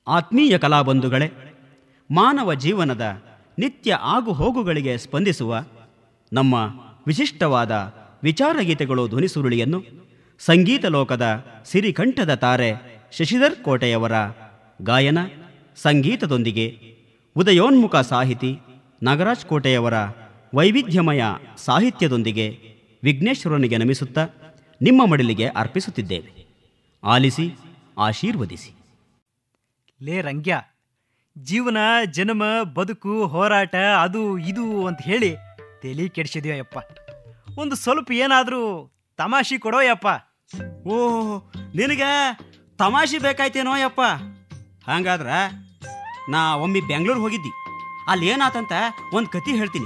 ಆತ್ಮೀಯ ಕಲಾಬಂಧುಗಳೇ ಮಾನವ ಜೀವನದ ನಿತ್ಯ ಆಗುಹೋಗುಗಳಿಗೆ ಸ್ಪಂದಿಸುವ ನಮ್ಮ ವಿಶಿಷ್ಟವಾದ ವಿಚಾರಗೀತೆಗಳು ಧ್ವನಿಸುರುಳಿಯನ್ನು ಸಂಗೀತ ಲೋಕದ ಸಿರಿಕಂಠದ ತಾರೆ ಶಶಿಧರ್ ಕೋಟೆಯವರ ಗಾಯನ ಸಂಗೀತದೊಂದಿಗೆ ಉದಯೋನ್ಮುಖ ಸಾಹಿತಿ ನಾಗರಾಜ್ ಕೋಟೆಯವರ ವೈವಿಧ್ಯಮಯ ಸಾಹಿತ್ಯದೊಂದಿಗೆ ವಿಘ್ನೇಶ್ವರನಿಗೆ ನಮಿಸುತ್ತಾ ನಿಮ್ಮ ಮಡಿಲಿಗೆ ಅರ್ಪಿಸುತ್ತಿದ್ದೇವೆ ಆಲಿಸಿ ಆಶೀರ್ವದಿಸಿ ಲೇ ರಂಗ್ಯ ಜೀವನ ಜನ್ಮ ಬದುಕು ಹೋರಾಟ ಅದು ಇದು ಅಂತ ಹೇಳಿ ತಲೆ ಕೆಡಿಸಿದ್ಯಪ್ಪ ಒಂದು ಸ್ವಲ್ಪ ಏನಾದರೂ ತಮಾಷೆ ಕೊಡೋಯಪ್ಪ ಓ ನಿನಗೆ ತಮಾಷೆ ಬೇಕಾಯ್ತೇನೋ ಯಪ್ಪ ಹಂಗಾದ್ರ ನಾ ಒಮ್ಮೆ ಬೆಂಗಳೂರು ಹೋಗಿದ್ದಿ ಅಲ್ಲಿ ಏನಾತಂತ ಒಂದು ಕತಿ ಹೇಳ್ತೀನಿ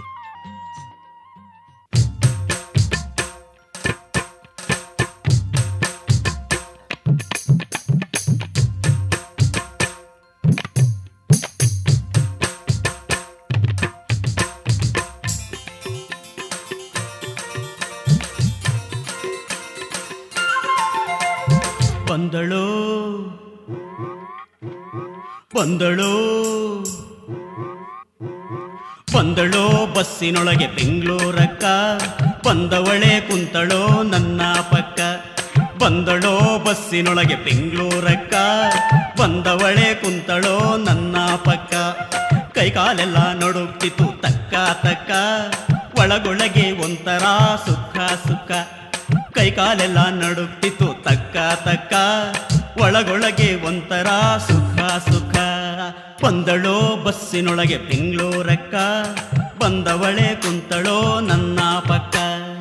ಬಂದಳೋ ಬಂದಳೋ ಬಂದಳೋ ಬಸ್ಸಿನೊಳಗೆ ಬೆಂಗಳೂರಕ್ಕ ಬಂದವಳೆ ಕುಂತಳೋ ನನ್ನ ಪಕ್ಕ ಬಂದಳೋ ಬಸ್ಸಿನೊಳಗೆ ಬೆಂಗಳೂರಕ್ಕ ಬಂದವಳೆ ಕುಂತಳೋ ನನ್ನ ಪಕ್ಕ ಕೈಕಾಲೆಲ್ಲ ನಡುಕ್ತಿತ್ತು ತಕ್ಕ ತಕ್ಕ ಒಳಗೊಳಗೆ ಒಂಥರ ಸುಖ ಸುಖ ಕೈಕಾಲೆಲ್ಲ ನಡುಕ್ತಿತ್ತು ತಕ್ಕ ತಕ್ಕ ಒಳಗೊಳಗೆ ಒಂಥರ ಸುಖ ಸುಖ ಬಂದಳೋ ಬಸ್ಸಿನೊಳಗೆ ಬೆಂಗಳೂರಕ್ಕ ಬಂದವಳೆ ಕುಂತಳೋ ನನ್ನ ಪಕ್ಕ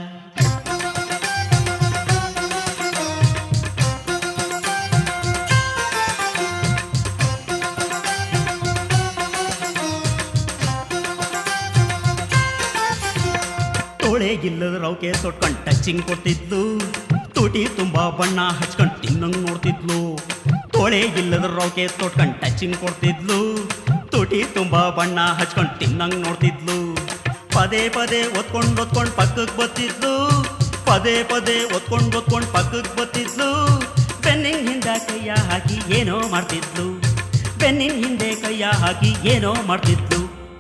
ತೋಳೆಗಿಲ್ಲದ ರೌಕೆ ತೊಟ್ಕೊಂಡ್ ಟಚಿಂಗ್ ಕೊಡ್ತಿದ್ಲು ತುಟಿ ತುಂಬಾ ಬಣ್ಣ ಹಚ್ಕೊಂಡ್ ತಿನ್ನಂಗ್ ನೋಡ್ತಿದ್ಲು ತೋಳೆಗಿಲ್ಲದ ರೌಕೆ ತೊಟ್ಕೊಂಡ್ ಟಚಿಂಗ್ ಕೊಡ್ತಿದ್ಲು ತುಟಿ ತುಂಬಾ ಬಣ್ಣ ಹಚ್ಕೊಂಡ್ ತಿನ್ನಂಗ್ ನೋಡ್ತಿದ್ಲು ಪದೇ ಪದೇ ಒತ್ಕೊಂಡ್ ಒತ್ಕೊಂಡ್ ಪಕ್ಕಕ್ ಬತ್ತಿದ್ಲು ಪದೇ ಪದೇ ಒತ್ಕೊಂಡ್ ಒತ್ಕೊಂಡ್ ಪಕ್ಕಕ್ ಬತ್ತಿದ್ಲು ಬೆನ್ನಿನ ಹಿಂದೆ ಕೈಯ ಹಾಕಿ ಏನೋ ಮಾಡ್ತಿದ್ಲು ಬೆನ್ನಿನ ಹಿಂದೆ ಕೈಯ ಹಾಕಿ ಏನೋ ಮಾಡ್ತಿದ್ಲು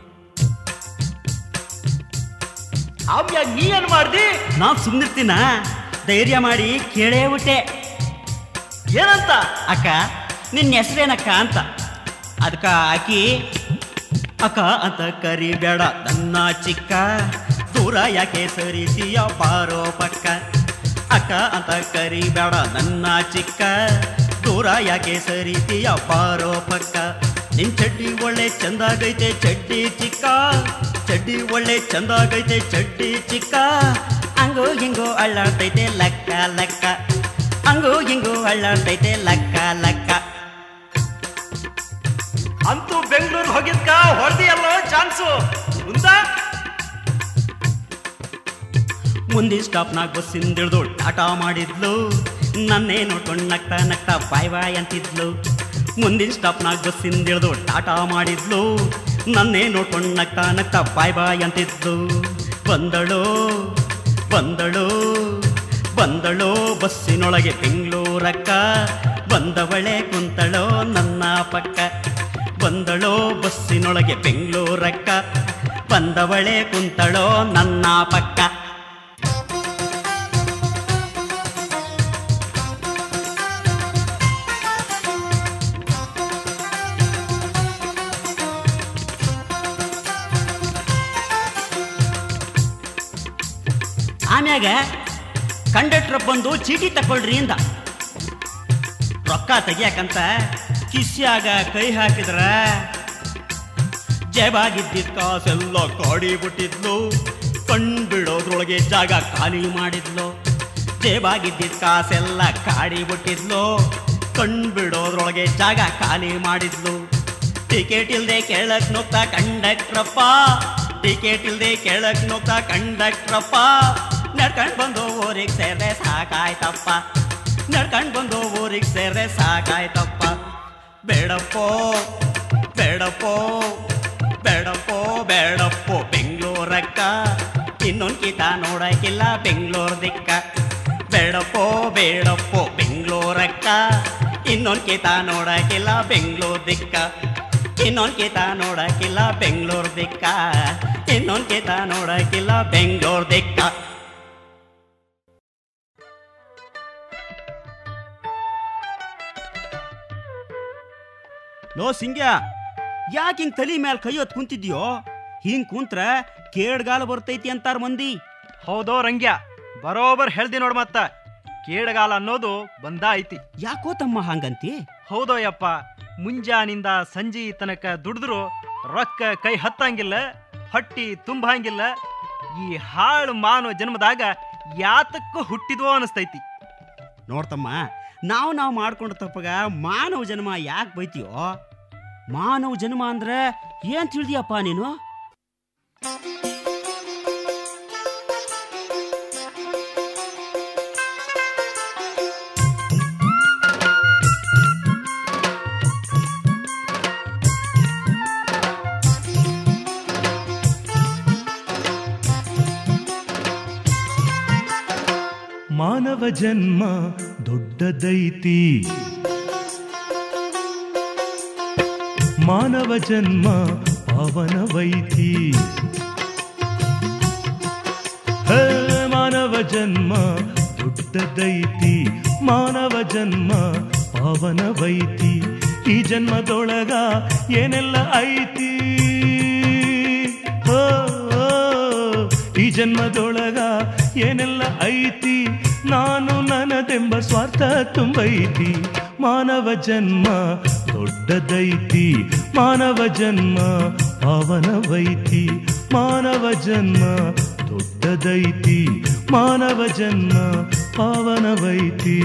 ಆಮ್ಯ ನೀ ಏನ್ ಮಾಡ್ದಿ ನಾ ಸುಮ್ಮನಿರ್ತೀನ ಧೈರ್ಯ ಮಾಡಿ ಕೇಳೇ ಬಿಟ್ಟೆ ಏನಂತ ಅಕ್ಕ ನಿನ್ನ ಹೆಸರೇನಕ್ಕ ಅಂತ ಅದಕ್ಕ ಆಕಿ ಅಕ್ಕ ಅಂತ ಕರಿಬೇಡ ನನ್ನ ಚಿಕ್ಕ ದೂರ ಯಾಕೆ ಸರಿಸಿಯ ಬಾರೋ ಪಕ್ಕ ಅಕ್ಕ ಅಂತ ಕರಿಬೇಡ ನನ್ನ ಚಿಕ್ಕ ದೂರ ಯಾಕೆ ಸರಿಸಿಯ ಬಾರೋ ಪಕ್ಕ ನಿನ್ ಚಡ್ಡಿ ಒಳ್ಳೆ ಚಂದಾಗೈತೆ ಚಡ್ಡಿ ಚಿಕ್ಕ ಚಡ್ಡಿ ಒಳ್ಳೆ ಚಂದಾಗೈತೆ ಚಡ್ಡಿ ಚಿಕ್ಕ ಹಂಗೋ ಹಿಂಗೋ ಅಳ್ಳಾಡ್ತೈತೆ ಲೆಕ್ಕ ಲೆಕ್ಕ ಹಂಗೋ ಹಿಂಗೋ ಅಳ್ಳಾಡ್ತೈತೆ ಲೆಕ್ಕ ಲೆಕ್ಕ ಅಂತೂ ಬೆಂಗಳೂರು ಹೋಗಿದ್ಕ ಹೊಡೆದಿಯಲ್ಲೋ ಚಾನ್ಸು ಮುಂದ ಮುಂದಿನ ಸ್ಟಾಪ್ನಾಗ ಬಸ್ಸಿಂದ ಇಳ್ದು ಟಾಟಾ ಮಾಡಿದ್ಲು ನನ್ನೇ ನೋಡ್ಕೊಂಡು ನಗ್ತಾ ನಗ್ತಾ ಬಾಯ್ ಬಾಯ್ ಅಂತಿದ್ಲು ಮುಂದಿನ ಸ್ಟಾಪ್ನಾಗ ಬಸ್ಸಿಂದ ಇಳ್ದು ಟಾಟಾ ಮಾಡಿದ್ಲು ನನ್ನೇ ನೋಡ್ಕೊಂಡು ನಗ್ತಾ ನಗ್ತಾ ಬಾಯ್ ಬಾಯ್ ಅಂತಿದ್ಲು ಬಂದಳು ಬಂದಳು ಬಂದಳು ಬಸ್ಸಿನೊಳಗೆ ಬೆಂಗಳೂರಕ್ಕ ಬಂದವಳೆ ಕುಂತಳೋ ನನ್ನ ಪಕ್ಕ ಬಂದಳೋ ಬಸ್ಸಿನೊಳಗೆ ಬೆಂಗಳೂರಕ್ಕ ಬಂದವಳೆ ಕುಂತಳೋ ನನ್ನ ಪಕ್ಕ ಆಮ್ಯಾಗ ಕಂಡಕ್ಟರ್ ಬಂದು ಚೀಟಿ ತಕೊಳ್ರಿ ಇಂದ ರೊಕ್ಕ ತೆಗಿಯಾಕಂತ ಕಿಸ್ಯಾಗ ಕೈ ಹಾಕಿದ್ರ ಜೇಬಾಗಿದ್ದಿದ್ದ ಕಾಸೆಲ್ಲ ಕಾಡಿ ಬಿಟ್ಟಿದ್ಲು ಕಂಡ್ಬಿಡೋದ್ರೊಳಗೆ ಜಾಗ ಖಾಲಿ ಮಾಡಿದ್ಲು ಜೇಬಾಗಿದ್ದಿದ್ದ ಕಾಸೆಲ್ಲ ಕಾಡಿ ಬಿಟ್ಟಿದ್ಲು ಕಂಡ್ಬಿಡೋದ್ರೊಳಗೆ ಜಾಗ ಖಾಲಿ ಮಾಡಿದ್ಲು ಟಿಕೆಟ್ ಇಲ್ದೆ ಕೇಳಕ್ ನುಗ್ತಾ ಕಂಡಕ್ಟ್ರಪ್ಪ ಟಿಕೆಟ್ ಇಲ್ದೆ ಕೇಳಕ್ ನುಗ್ತಾ ಕಂಡಕ್ಟ್ರಪ್ಪ ನಡ್ಕೊಂಡ್ ಬಂದು ಊರಿಗೆ ಸೇರ್ರೆ ಸಾಕಾಯ್ತಪ್ಪ ನಡ್ಕೊಂಡ್ ಬಂದು ಊರಿಗೆ ಸೇರ್ರೆ ಸಾಕಾಯ್ತಪ್ಪ ಬೇಡಪ್ಪೋ ಬೇಡಪ್ಪೋ ಬೇಡಪ್ಪೋ ಬೇಡಪ್ಪೋ ಬೆಂಗಳೂರಕ್ಕ ಇನ್ನೊಂದ್ ಕಿತ ನೋಡಕ್ಕಿಲ್ಲ ಬೆಂಗಳೂರು ದಿಕ್ಕ ಬೇಡಪ್ಪೋ ಬೇಡಪ್ಪೋ ಬೆಂಗಳೂರಕ್ಕ ಇನ್ನೊಂದ್ ಕೇತ ನೋಡಕ್ಕಿಲ್ಲ ಬೆಂಗಳೂರು ದಿಕ್ಕ ಇನ್ನೊಂದ್ ಕೇತ ನೋಡಕ್ಕಿಲ್ಲ ಬೆಂಗಳೂರು ದಿಕ್ಕ ಇನ್ನೊಂದ್ ಕೇತ ನೋಡಕ್ಕಿಲ್ಲ ಬೆಂಗಳೂರು ದಿಕ್ಕ ಲೋ ಸಿಂಗ್ಯ ಯಾಕೆ ಹಿಂಗ್ ತಲಿ ಮ್ಯಾಲ್ ಕೈ ಹೊತ್ ಕುಂತಿದ್ಯೋ ಹಿಂಗ್ ಕುಂತ್ರ ಕೇಡ್ಗಾಲ ಬರ್ತೈತಿ ಅಂತಾರ ಮಂದಿ ಹೌದೋ ರಂಗ್ಯ ಬರೋಬರ್ ಹೇಳ್ದಿ ನೋಡ್ ಮತ್ತ ಕೇಡಗಾಲ ಅನ್ನೋದು ಬಂದ ಐತಿ ಯಾಕೋ ತಮ್ಮ ಹಂಗಂತಿ ಹೌದೋ ಯಪ್ಪ ಮುಂಜಾನಿಂದ ಸಂಜೆ ತನಕ ದುಡಿದ್ರು ರೊಕ್ಕ ಕೈ ಹತ್ತಂಗಿಲ್ಲ ಹೊಟ್ಟಿ ತುಂಬಂಗಿಲ್ಲ ಈ ಹಾಳು ಮಾನವ ಜನ್ಮದಾಗ ಯಾತಕ್ಕೂ ಹುಟ್ಟಿದ್ವೋ ಅನಿಸ್ತೈತಿ ನೋಡ್ತಮ್ಮ ನಾವು ನಾವು ಮಾಡ್ಕೊಂಡ ತಪ್ಪಗ ಮಾನವ ಜನ್ಮ ಯಾಕೆ ಬೈತೀಯೋ ಮಾನವ ಜನ್ಮ ಅಂದ್ರೆ ಏನ್ ತಿಳಿದಿಯಪ್ಪ ನೀನು ಮಾನವ ಜನ್ಮ ದೊಡ್ಡದೈತಿ ಮಾನವ ಜನ್ಮ ಪಾವನವೈತಿ ಹೇ, ಮಾನವ ಜನ್ಮ ದೊಡ್ಡದೈತಿ ಮಾನವ ಜನ್ಮ ಪಾವನವೈತಿ ಈ ಜನ್ಮದೊಳಗ ಏನೆಲ್ಲ ಐತಿ ಓ, ಓ, ಈ ಜನ್ಮದೊಳಗ ಏನೆಲ್ಲ ಐತಿ ನಾನು ನನ್ನದೆಂಬ ಸ್ವಾರ್ಥ ತುಂಬೈತಿ ಮಾನವ ಜನ್ಮ ದೊಡ್ಡದೈತಿ ಮಾನವ ಜನ್ಮ ಪಾವನವೈತಿ ಮಾನವ ಜನ್ಮ ದೊಡ್ಡದೈತಿ ಮಾನವ ಜನ್ಮ ಪಾವನವೈತಿ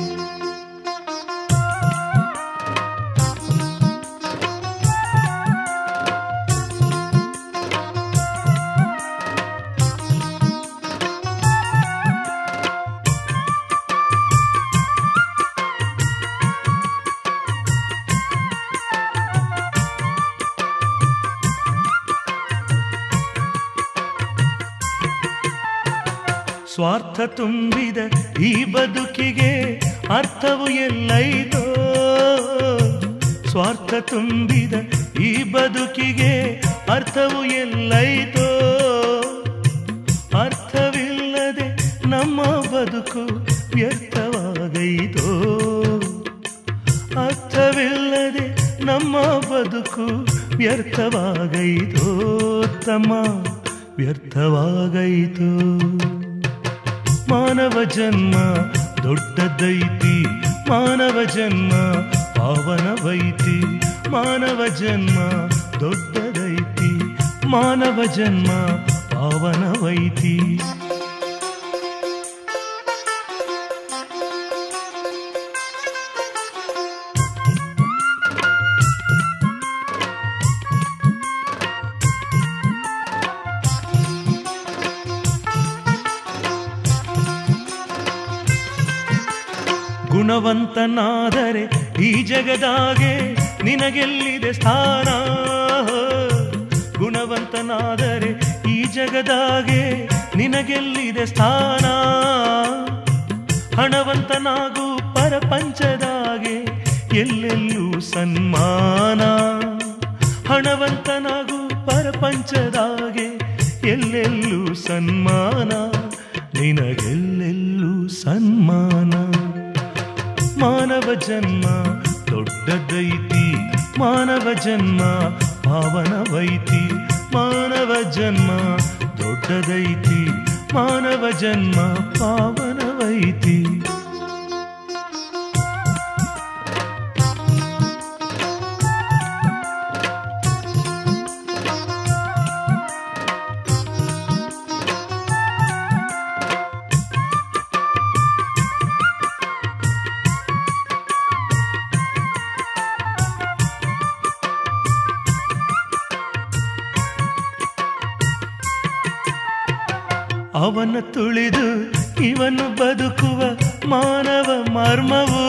ಸ್ವಾರ್ಥ ತುಂಬಿದ ಈ ಬದುಕಿಗೆ ಅರ್ಥವು ಎಲ್ಲೈತೋ ಸ್ವಾರ್ಥ ತುಂಬಿದ ಈ ಬದುಕಿಗೆ ಅರ್ಥವು ಎಲ್ಲೈತೋ ಅರ್ಥವಿಲ್ಲದೆ ನಮ್ಮ ಬದುಕು ವ್ಯರ್ಥವಾಗೈತೋ ಅರ್ಥವಿಲ್ಲದೆ ನಮ್ಮ ಬದುಕು ವ್ಯರ್ಥವಾಗೈತೋ ತಮ್ಮ ವ್ಯರ್ಥವಾಗೈತೋ ಮಾನವ ಜನ್ಮ ದೊಡ್ಡದೈತಿ ಮಾನವ ಜನ್ಮ ಪಾವನವೈತಿ ಮಾನವ ಜನ್ಮ ದೊಡ್ಡದೈತಿ ಮಾನವ ಜನ್ಮ ಪಾವನವೈತಿ ಗುಣವಂತನಾದರೆ ಈ ಜಗದಾಗೆ ನಿನಗೆಲ್ಲಿದೆ ಸ್ಥಾನ ಗುಣವಂತನಾದರೆ ಈ ಜಗದಾಗೆ ನಿನಗೆಲ್ಲಿದೆ ಸ್ಥಾನ ಹಣವಂತನಾಗು ಪರಪಂಚದಾಗೆ ಎಲ್ಲೆಲ್ಲೂ ಸನ್ಮಾನ ಹಣವಂತನಾಗು ಪರಪಂಚದಾಗೆ ಎಲ್ಲೆಲ್ಲೂ ಸನ್ಮಾನ ನಿನಗೆಲ್ಲೆಲ್ಲೂ ಸನ್ಮಾನ ಮಾನವ ಜನ್ಮ ದೊಡ್ಡದೈತಿ ಮಾನವ ಜನ್ಮ ಪಾವನವೈತಿ ಮಾನವ ಜನ್ಮ ದೊಡ್ಡದೈತಿ ಮಾನವ ಜನ್ಮ ಪಾವನವೈತಿ ಅವನ ತುಳಿದು ಇವನು ಬದುಕುವ ಮಾನವ ಮರ್ಮವು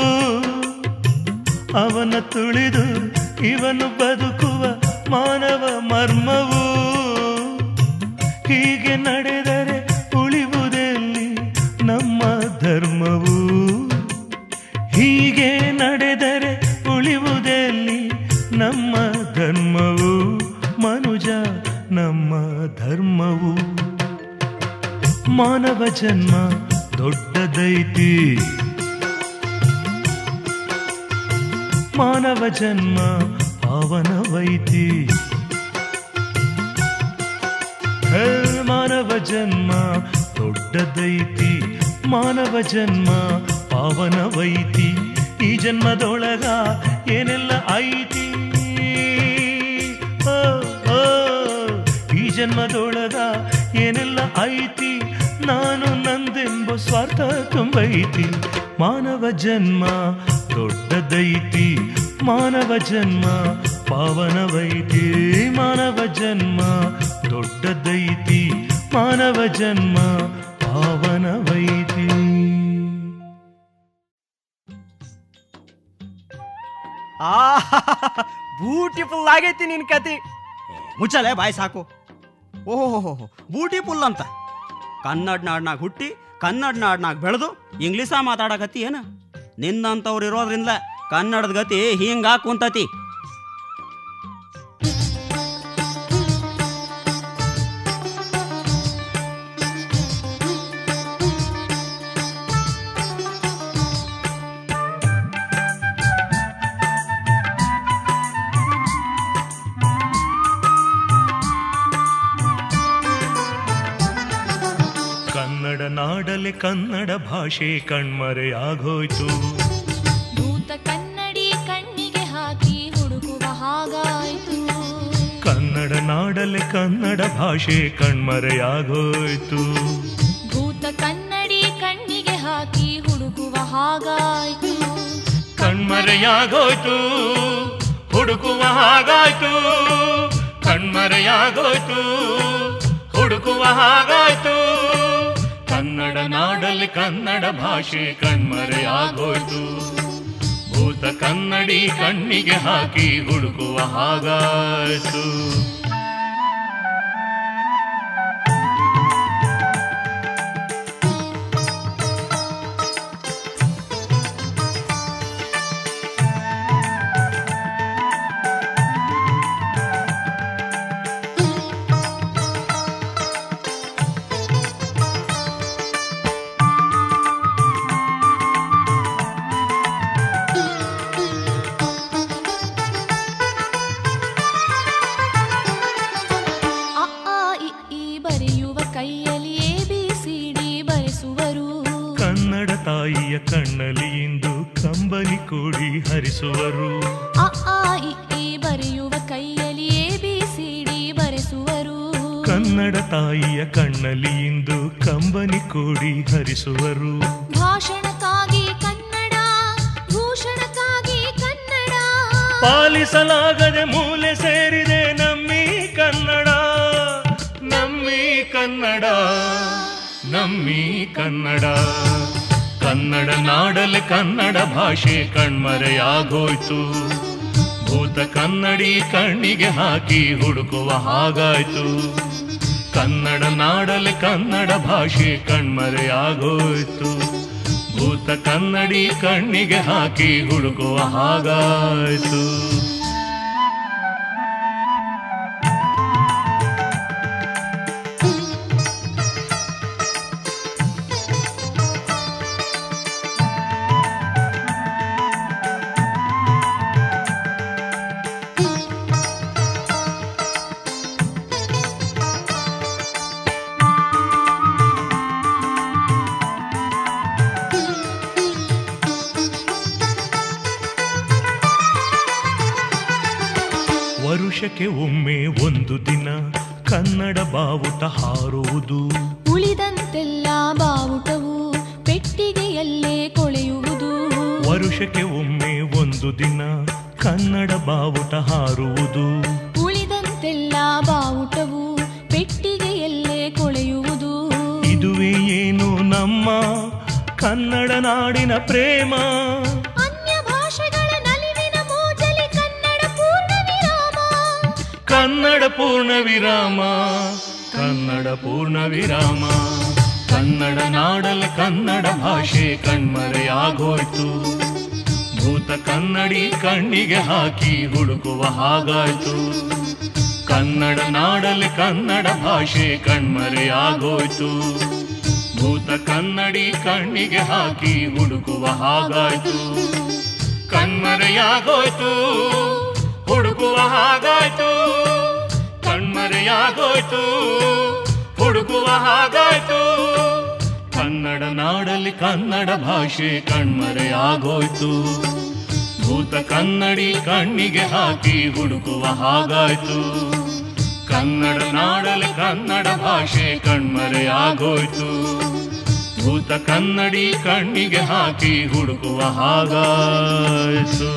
ಅವನ ತುಳಿದು ಇವನು ಬದುಕುವ ಮಾನವ ಮರ್ಮವು ಹೀಗೆ ನಡೆದರೆ ಉಳಿವುದೆಲ್ಲಿ ನಮ್ಮ ಧರ್ಮವು ಹೀಗೆ ನಡೆದರೆ ನಮ್ಮ ಧರ್ಮವು ಮನುಜ ನಮ್ಮ ಧರ್ಮವು ಮಾನವ ಜನ್ಮ ದೊಡ್ಡದೈತಿ ಮಾನವ ಜನ್ಮ ಪಾವನವೈತಿ ಹೇ ಮಾನವ ಜನ್ಮ ದೊಡ್ಡದೈತಿ ಮಾನವ ಜನ್ಮ ಪಾವನವೈತಿ ಈ ಜನ್ಮದೊಳಗ ಏನೆಲ್ಲ ಐತಿ ಓ, ಓ, ಈ ಜನ್ಮದೊಳಗ ಏನೆಲ್ಲ ಐತಿ ನಾನು ನಂದೆಂಬ ಸ್ವಾರ್ಥ ತುಂಬೈತಿ ಮಾನವ ಜನ್ಮ ದೊಡ್ಡದೈತಿ ಮಾನವ ಜನ್ಮ ಪಾವನವೈತಿ ಮಾನವ ಜನ್ಮ ದೊಡ್ಡದೈತಿ ಮಾನವ ಜನ್ಮ ಪಾವನವೈತಿ ಆ ಬ್ಯೂಟಿಫುಲ್ ಆಗೈತಿ ನಿನ್ ಕತಿ ಮುಚ್ಚಲೆ ಬಾಯಿ ಸಾಕು ಓಹೋ ಬೂಟಿ ಪುಲ್ ಅಂತ ಕನ್ನಡ ನಾಡ್ನಾಗ ಹುಟ್ಟಿ ಕನ್ನಡ ನಾಡ್ನಾಗ ಬೆಳೆದು ಇಂಗ್ಲೀಷ ಮಾತಾಡಕತ್ತಿ ಏನು ನಿನ್ನಂಥವ್ರು ಇರೋದ್ರಿಂದ ಕನ್ನಡದ ಗತಿ ಹಿಂಗ ಕುಂತತಿ ಕನ್ನಡ ನಾಡಲೆ ಕನ್ನಡ ಭಾಷೆ ಕಣ್ಮರೆಯಾಗೋಯ್ತು ಭೂತ ಕನ್ನಡಿ ಕಣ್ಣಿಗೆ ಹಾಕಿ ಹುಡುಕುವ ಹಾಗಾಯ್ತು ಕನ್ನಡ ನಾಡಲೆ ಕನ್ನಡ ಭಾಷೆ ಕಣ್ಮರೆಯಾಗೋಯ್ತು ಭೂತ ಕನ್ನಡಿ ಕಣ್ಣಿಗೆ ಹಾಕಿ ಹುಡುಕುವ ಹಾಗಾಯ್ತು ಕಣ್ಮರೆಯಾಗೋಯ್ತು ಹುಡುಕುವ ಹಾಗಾಯ್ತು ಕಣ್ಮರೆಯಾಗೋಯ್ತು ಹುಡುಕುವ ಹಾಗಾಯ್ತು ಕನ್ನಡ ನಾಡಲ್ಲಿ ಕನ್ನಡ ಭಾಷೆ ಕಣ್ಮರೆಯಾಗೋಯ್ತು ಭೂತ ಕನ್ನಡಿ ಕಣ್ಣಿಗೆ ಹಾಕಿ ಹುಡುಕುವ ಹಾಗಾಯ್ತು ಅ ಆ ಇ ಈ ಬರೆಯುವ ಕೈಯಲ್ಲಿ ಎ ಬಿ ಸಿ ಡಿ ಬರೆಸುವರು ಕನ್ನಡ ತಾಯಿಯ ಕಣ್ಣಲ್ಲಿ ಇಂದು ಕಂಬನಿ ಕೂಡಿ ಹರಿಸುವರು ಅ ಆ ಇ ಈ ಬರೆಯುವ ಕೈಯಲ್ಲಿ ಎ ಬಿ ಸಿ ಡಿ ಬರೆಸುವರು ಕನ್ನಡ ತಾಯಿಯ ಕಣ್ಣಲ್ಲಿ ಇಂದು ಕಂಬನಿ ಕೂಡಿ ಹರಿಸುವರು ಭಾಷಣಕ್ಕಾಗಿ ಕನ್ನಡ ಭೂಷಣಕ್ಕಾಗಿ ಕನ್ನಡ ಪಾಲಿಸಲಾಗದೆ ಮೂಲೆ ಸೇರಿದೆ ನಮ್ಮಿ ಕನ್ನಡ ನಮ್ಮಿ ಕನ್ನಡ ನಮ್ಮಿ ಕನ್ನಡ ಕನ್ನಡ ನಾಡಲ್ಲಿ ಕನ್ನಡ ಭಾಷೆ ಕಣ್ಮರೆಯಾಗೋಯ್ತು ಭೂತ ಕನ್ನಡಿ ಕಣ್ಣಿಗೆ ಹಾಕಿ ಹುಡುಕುವ ಹಾಗಾಯ್ತು ಕನ್ನಡ ನಾಡಲ್ಲಿ ಕನ್ನಡ ಭಾಷೆ ಕಣ್ಮರೆಯಾಗೋಯ್ತು ಭೂತ ಕನ್ನಡಿ ಕಣ್ಣಿಗೆ ಹಾಕಿ ಹುಡುಕುವ ಹಾಗಾಯ್ತು ವರುಷಕ್ಕೆ ಒಮ್ಮೆ ಒಂದು ದಿನ ಕನ್ನಡ ಬಾವುಟ ಹಾರುವುದು ಉಳಿದಂತೆಲ್ಲ ಬಾವುಟವು ಪೆಟ್ಟಿಗೆಯಲ್ಲೇ ಕೊಳೆಯುವುದು ವರುಷಕ್ಕೆ ಒಮ್ಮೆ ಒಂದು ದಿನ ಕನ್ನಡ ಬಾವುಟ ಹಾರುವುದು ಉಳಿದಂತೆಲ್ಲ ಬಾವುಟವು ಪೆಟ್ಟಿಗೆಯಲ್ಲೇ ಕೊಳೆಯುವುದು ಇದುವೇ ಏನು ನಮ್ಮ ಕನ್ನಡ ನಾಡಿನ ಪ್ರೇಮ ಅನ್ಯ ಭಾಷೆಗಳ ನಲಿವಿನ ಮೋಜಲಿ ಕನ್ನಡ ಪೂರ್ಣ ವಿರಾಮ ಕನ್ನಡ ಪೂರ್ಣ ವಿರಾಮ ಕನ್ನಡ ಪೂರ್ಣ ವಿರಾಮ ಕನ್ನಡ ನಾಡಲ್ಲಿ ಕನ್ನಡ ಭಾಷೆ ಕಣ್ಮರೆಯಾಗೋಯ್ತು ಭೂತ ಕನ್ನಡಿ ಕಣ್ಣಿಗೆ ಹಾಕಿ ಹುಡುಕುವ ಹಾಗಾಯ್ತು ಕನ್ನಡ ನಾಡಲ್ಲಿ ಕನ್ನಡ ಭಾಷೆ ಕಣ್ಮರೆಯಾಗೋಯ್ತು ಭೂತ ಕನ್ನಡಿ ಕಣ್ಣಿಗೆ ಹಾಕಿ ಹುಡುಕುವ ಹಾಗಾಯ್ತು ಕಣ್ಮರೆಯಾಗೋಯ್ತು ಹುಡುಕುವ ಹಾಗಾಯ್ತು ಕಣ್ಮರೆಯಾಗೋಯ್ತು ಹುಡುಕುವ ಹಾಗಾಯ್ತು ಕನ್ನಡ ನಾಡಲ್ಲಿ ಕನ್ನಡ ಭಾಷೆ ಕಣ್ಮರೆಯಾಗೋಯ್ತು ಭೂತ ಕನ್ನಡಿ ಕಣ್ಣಿಗೆ ಹಾಕಿ ಹುಡುಕುವ ಹಾಗಾಯ್ತು ಕನ್ನಡ ನಾಡಲ್ಲಿ ಕನ್ನಡ ಭಾಷೆ ಕಣ್ಮರೆಯಾಗೋಯ್ತು ಭೂತ ಕನ್ನಡಿ ಕಣ್ಣಿಗೆ ಹಾಕಿ ಹುಡುಕುವ ಹಾಗಾಯ್ತು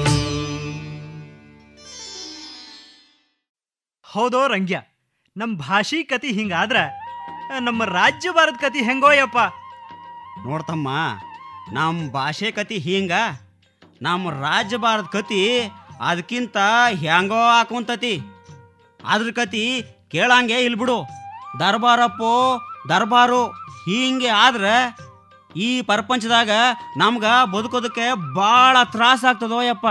ಹೌದೋ ರಂಗ್ಯ ನಮ್ಮ ಭಾಷಿ ಕತಿ ಹಿಂಗಾದ್ರ ಆ, ನಮ್ಮ ರಾಜ್ಯ ಭಾರತ ಕತಿ ಹೆಂಗೋ ಯಪ್ಪ ನೋಡ್ತಮ್ಮ ನಮ್ಮ ಭಾಷೆ ಕತಿ ಹಿಂಗ ನಮ್ಮ ರಾಜ್ಯ ಭಾರತ ಕತಿ ಅದಕ್ಕಿಂತ ಹೆಂಗೋ ಹಾಕೊಂತತಿ ಅದ್ರ ಕತಿ ಕೇಳಂಗೆ ಇಲ್ ಬಿಡು ದರ್ಬಾರಪ್ಪೋ ದರ್ಬಾರು ಹಿಂಗೆ ಆದ್ರೆ ಈ ಪ್ರಪಂಚದಾಗ ನಮ್ಗ ಬದುಕೋದಕ್ಕೆ ಭಾಳ ತ್ರಾಸ ಆಗ್ತದೋ ಯಪ್ಪ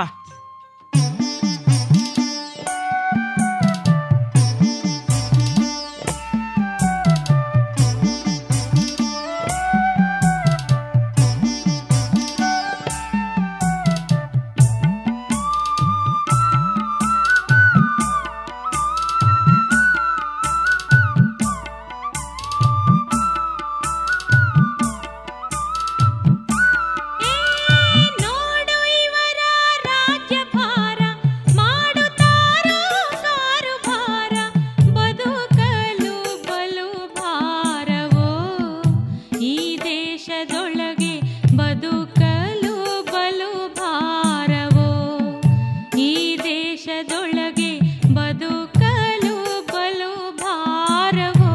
ನೋಡು ಇವರ ರಾಜ್ಯಭಾರ ಮಾಡುತ್ತಾರೋ ಕಾರುಭಾರ ಬದುಕಲು ಬಲು ಭಾರವೋ ಈ ದೇಶದೊಳಗೆ ಬದುಕಲು ಬಲು ಭಾರವೋ ಈ ದೇಶದೊಳಗೆ ಬದುಕಲು ಬಲು ಭಾರವೋ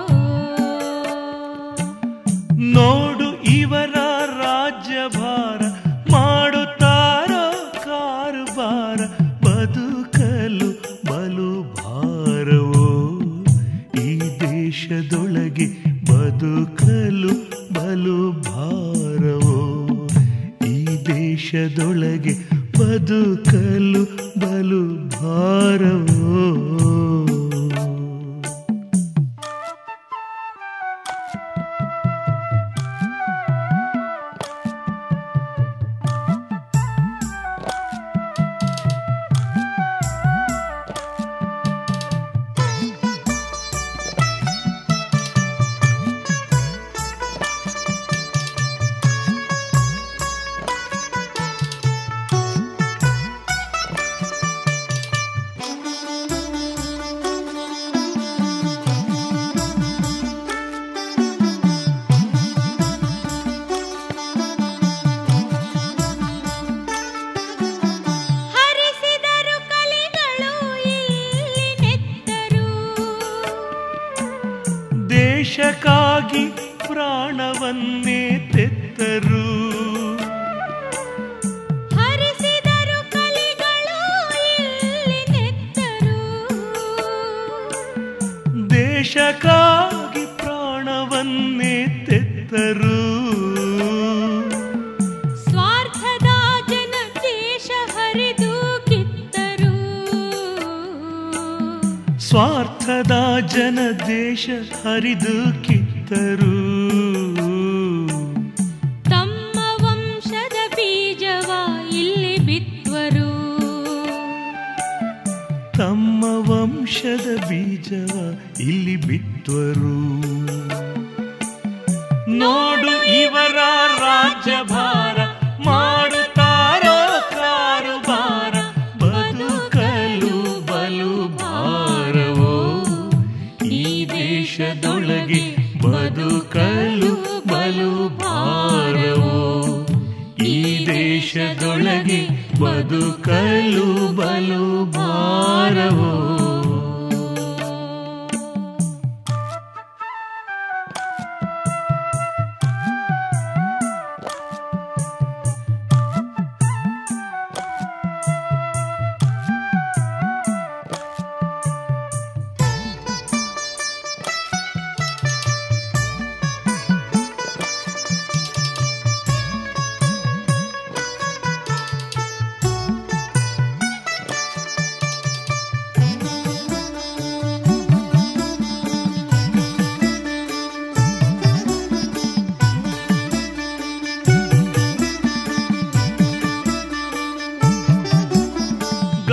ನೋಡು ಇವರ ರಾಜ್ಯಭಾರ ಮಾಡುತ್ತಾರೋ ಕಾರುಬಾರ ಬದುಕಲು ಬಲು ಭಾರವೋ ಈ ದೇಶದೊಳಗೆ ಬದುಕಲು ಬಲು ಭಾರವೋ ಈ ದೇಶದೊಳಗೆ ಬದುಕಲು ಬಲು ಭಾರವೋ ಹರಿಸಿದರು ಕಲಿಗಳು ಇಲ್ಲಿ ನೆತ್ತರು ದೇಶಕ್ಕಾಗಿ ಪ್ರಾಣವನ್ನೇ ತೆತ್ತರು ಹರಿಸಿದರು ಕಲಿಗಳು ಇಲ್ಲಿ ನೆತ್ತರು ದೇಶಕ್ಕಾಗಿ ಪ್ರಾಣವನ್ನೇ ತೆತ್ತರು ಸ್ವಾರ್ಥದ ಜನ ದೇಶ ಹರಿದು ಕಿತ್ತರು ಸ್ವಾರ್ಥದ ಜನ ದೇಶ ಹರಿದು ಕಿತ್ತರು ತಮ್ಮ ವಂಶದ ಬೀಜವ ಇಲ್ಲಿ ಬಿತ್ವರು ತಮ್ಮ ವಂಶದ ಬೀಜವ ಇಲ್ಲಿ ಬಿತ್ತರು ನೋಡು ಇವರ ರಾಜ್ಯಭಾರ ಮಾಡುತ್ತಾರೋ ಕಾರುಬಾರ ಬದುಕಲು ಬಲು ಭಾರವೋ ಈ ದೇಶದೊಳಗೆ ಬದುಕಲು ಬಲು ಭಾರವೋ ಈ ದೇಶದೊಳಗೆ ಬದುಕಲು ಬಲು ಭಾರವೋ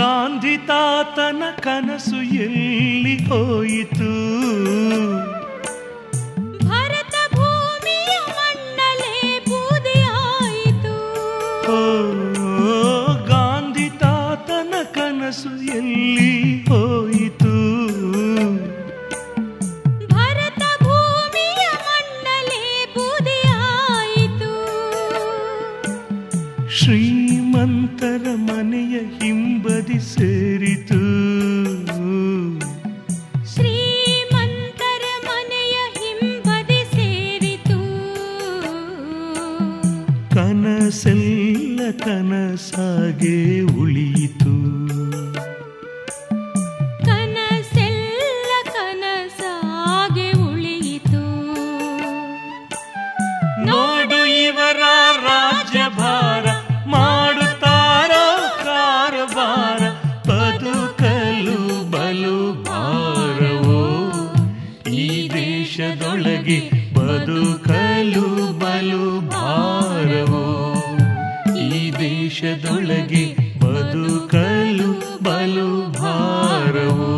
ಗಾಂಧಿ ತಾತನ ಕನಸು ಎಲ್ಲಿ ಹೋಯಿತು ಭರತ ಭೂಮಿಯ ಮಣ್ಣಲೇ ಬೂದಿಯಾಯಿತು ಓ ಗಾಂಧಿ ತಾತನ ಕನಸು ಎಲ್ಲಿ ಹೋಯಿತು ಭರತ ಭೂಮಿಯ ಮಣ್ಣಲೇ ಬೂದಿಯಾಯಿತು ಶ್ರೀಮಂತರ ಮನೆಯ ಹಿಂಬದಿ ಸೇರಿತು ಶ್ರೀಮಂತರ ಮನೆಯ ಹಿಂಬದಿ ಸೇರಿತು ಕನಸೆಲ್ಲ ಕನಸಾಗೆ ಉಳಿಯಿತು ಕನಸೆಲ್ಲ ಕನಸಾಗೆ ಉಳಿಯಿತು ನೋಡು ಇವರ ರಾಜ್ಯಭಾರ ಮಾಡುತ್ತಾರೋ ಕಾರಬಾರ ಬದುಕಲು ಬಲು ಭಾರವೋ ಈ ದೇಶದೊಳಗೆ ಬದುಕಲು ಬಲು ಭಾರವೋ ಈ ದೇಶದೊಳಗೆ ಬದುಕಲು ಬಲು ಭಾರವೋ